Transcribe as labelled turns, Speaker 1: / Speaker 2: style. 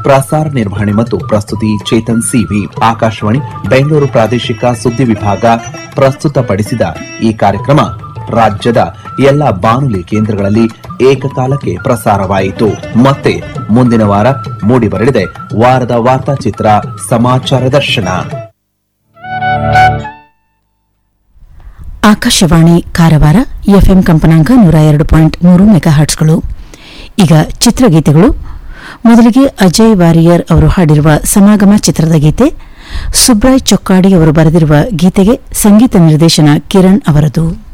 Speaker 1: ಪ್ರಸಾರ ನಿರ್ವಹಣೆ ಮತ್ತು ಪ್ರಸ್ತುತಿ ಚೇತನ್ ಸಿವಿ ಆಕಾಶವಾಣಿ ಬೆಂಗಳೂರು ಪ್ರಾದೇಶಿಕ ಸುದ್ದಿ ವಿಭಾಗ ಪ್ರಸ್ತುತಪಡಿಸಿದ ಈ ಕಾರ್ಯಕ್ರಮ ರಾಜ್ಯದ ಎಲ್ಲ ಬಾನುಲಿ ಕೇಂದ್ರಗಳಲ್ಲಿ ಏಕಕಾಲಕ್ಕೆ ಪ್ರಸಾರವಾಯಿತು ಮತ್ತೆ ಮುಂದಿನ ವಾರ ಮೂಡಿಬರಲಿದೆ ವಾರದ ವಾರ್ತಾಚಿತ್ರ ಸಮಾಚಾರ ದರ್ಶನ
Speaker 2: ಆಕಾಶವಾಣಿ ಕಾರವಾರ ಎಫ್ಎಂ ಕಂಪನಾಂಕ ನೂರ ಎರಡು ಪಾಯಿಂಟ್ ಮೂರು ಮೆಗಾಹರ್ಟ್ಸ್ಗಳು ಈಗ ಚಿತ್ರಗೀತೆಗಳು ಮೊದಲಿಗೆ ಅಜಯ್ ವಾರಿಯರ್ ಅವರು ಹಾಡಿರುವ ಸಮಾಗಮ ಚಿತ್ರದ ಗೀತೆ ಸುಬ್ರಾಯ್ ಚೊಕ್ಕಾಡಿ ಅವರು ಬರೆದಿರುವ ಗೀತೆಗೆ ಸಂಗೀತ ನಿರ್ದೇಶನ ಕಿರಣ್ ಅವರದು